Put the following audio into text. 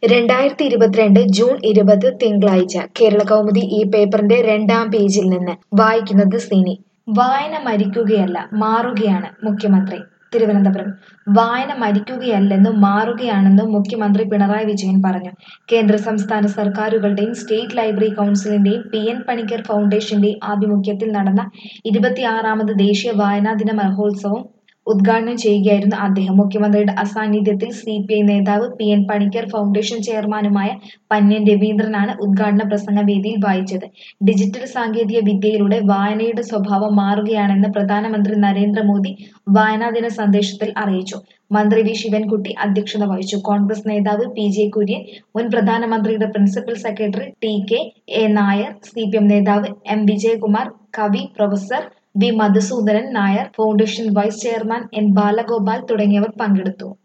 രണ്ടായിരത്തി ഇരുപത്തിരണ്ട് ജൂൺ ഇരുപത് തിങ്കളാഴ്ച കേരള കൗമുദി ഈ പേപ്പറിന്റെ രണ്ടാം പേജിൽ നിന്ന് വായിക്കുന്നത് സിനി വായന മരിക്കുകയല്ല മാറുകയാണ് മുഖ്യമന്ത്രി തിരുവനന്തപുരം വായന മരിക്കുകയല്ലെന്നും മാറുകയാണെന്നും മുഖ്യമന്ത്രി പിണറായി വിജയൻ പറഞ്ഞു കേന്ദ്ര സംസ്ഥാന സർക്കാരുകളുടെയും സ്റ്റേറ്റ് ലൈബ്രറി കൗൺസിലിന്റെയും പി എൻ പണിക്കർ ഫൗണ്ടേഷന്റെയും ആഭിമുഖ്യത്തിൽ നടന്ന ഇരുപത്തിയാറാമത് ദേശീയ വായനാ ദിന മഹോത്സവം ഉദ്ഘാടനം ചെയ്യുകയായിരുന്നു അദ്ദേഹം മുഖ്യമന്ത്രിയുടെ അസാന്നിധ്യത്തിൽ സി പി ഐ നേതാവ് പി എൻ പണിക്കർ ഫൗണ്ടേഷൻ ചെയർമാനുമായ പന്ന്യൻ രവീന്ദ്രനാണ് ഉദ്ഘാടന പ്രസംഗ വേദിയിൽ വായിച്ചത് ഡിജിറ്റൽ സാങ്കേതിക വിദ്യയിലൂടെ വായനയുടെ സ്വഭാവം മാറുകയാണെന്ന് പ്രധാനമന്ത്രി നരേന്ദ്രമോദി വായനാദിന സന്ദേശത്തിൽ അറിയിച്ചു മന്ത്രി വി ശിവൻകുട്ടി അധ്യക്ഷത വഹിച്ചു കോൺഗ്രസ് നേതാവ് പി ജെ കുര്യൻ മുൻ പ്രധാനമന്ത്രിയുടെ principal secretary T K A Nair C P M നേതാവ് എം വിജയകുമാർ കവി professor V Madhusoodanan Nair foundation vice chairman N Balagopal തുടങ്ങിയവർ പങ്കെടുത്തു